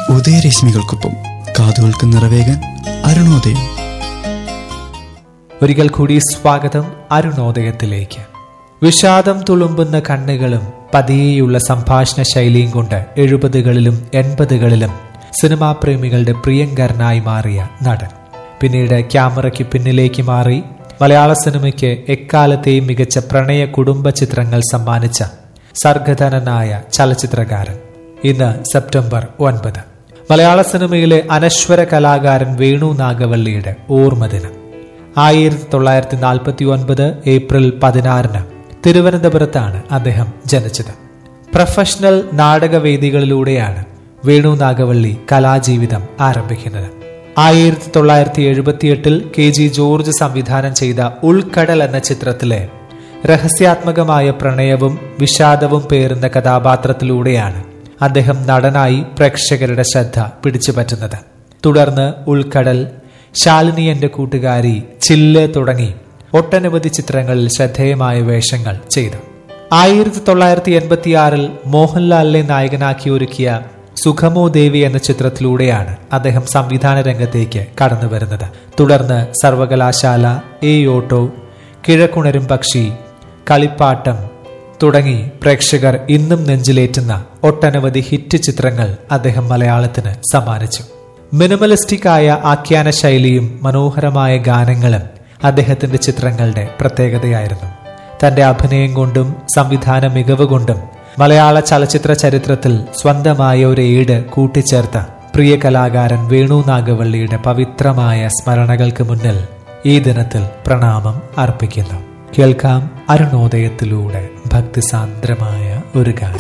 ഉദയരശ്മികൾക്കൊപ്പം കാതുകൾക്ക് നിറവേകാൻ അരുണോദയം ഒരിക്കൽ കൂടി സ്വാഗതം അരുണോദയത്തിലേക്ക് വിഷാദം തുളുമ്പുന്ന കണ്ണുകളും പതിയെയുള്ള സംഭാഷണ ശൈലിയും കൊണ്ട് എഴുപതുകളിലും എൺപതുകളിലും സിനിമാ പ്രേമികളുടെ പ്രിയങ്കരനായി മാറിയ നടൻ പിന്നീട് ക്യാമറയ്ക്ക് പിന്നിലേക്ക് മാറി മലയാള സിനിമയ്ക്ക് എക്കാലത്തെയും മികച്ച പ്രണയ കുടുംബ ചിത്രങ്ങൾ സമ്മാനിച്ച സർഗധനനായ ചലച്ചിത്രകാരൻ ഇന്ന് സെപ്റ്റംബർ ഒൻപത് മലയാള സിനിമയിലെ അനശ്വര കലാകാരൻ വേണു നാഗവള്ളിയുടെ ഓർമ്മദിനം ആയിരത്തി തൊള്ളായിരത്തി നാൽപ്പത്തി ഒൻപത് ഏപ്രിൽ പതിനാറിന് തിരുവനന്തപുരത്താണ് അദ്ദേഹം ജനിച്ചത് പ്രൊഫഷണൽ നാടകവേദികളിലൂടെയാണ് വേണു നാഗവള്ളി കലാജീവിതം ആരംഭിക്കുന്നത് ആയിരത്തി തൊള്ളായിരത്തി എഴുപത്തിയെട്ടിൽ കെ ജി ജോർജ് സംവിധാനം ചെയ്ത ഉൾക്കടൽ എന്ന ചിത്രത്തിലെ രഹസ്യാത്മകമായ പ്രണയവും വിഷാദവും പേറുന്ന കഥാപാത്രത്തിലൂടെയാണ് അദ്ദേഹം നടനായി പ്രേക്ഷകരുടെ ശ്രദ്ധ പിടിച്ചുപറ്റുന്നത് തുടർന്ന് ഉൾക്കടൽ ശാലിനി എന്റെ കൂട്ടുകാരി ചില്ല് തുടങ്ങി ഒട്ടനവധി ചിത്രങ്ങളിൽ ശ്രദ്ധേയമായ വേഷങ്ങൾ ചെയ്തു ആയിരത്തി തൊള്ളായിരത്തി എൺപത്തിയാറിൽ മോഹൻലാലിനെ നായകനാക്കി ഒരുക്കിയ സുഖമോ ദേവി എന്ന ചിത്രത്തിലൂടെയാണ് അദ്ദേഹം സംവിധാന രംഗത്തേക്ക് കടന്നു വരുന്നത് തുടർന്ന് സർവകലാശാല എ ഓട്ടോ കിഴക്കുണരും പക്ഷി കളിപ്പാട്ടം തുടങ്ങി പ്രേക്ഷകർ ഇന്നും നെഞ്ചിലേറ്റുന്ന ഒട്ടനവധി ഹിറ്റ് ചിത്രങ്ങൾ അദ്ദേഹം മലയാളത്തിന് സമ്മാനിച്ചു മിനിമലിസ്റ്റിക് ആയ ആഖ്യാന ശൈലിയും മനോഹരമായ ഗാനങ്ങളും അദ്ദേഹത്തിന്റെ ചിത്രങ്ങളുടെ പ്രത്യേകതയായിരുന്നു തന്റെ അഭിനയം കൊണ്ടും സംവിധാന മികവ് കൊണ്ടും മലയാള ചലച്ചിത്ര ചരിത്രത്തിൽ സ്വന്തമായ ഒരു ഏട് കൂട്ടിച്ചേർത്ത പ്രിയ കലാകാരൻ വേണു നാഗവള്ളിയുടെ പവിത്രമായ സ്മരണകൾക്ക് മുന്നിൽ ഈ ദിനത്തിൽ പ്രണാമം അർപ്പിക്കുന്നു കേൾക്കാം അരുണോദയത്തിലൂടെ ഭക്തിസാന്ദ്രമായ ഒരു ഗാനം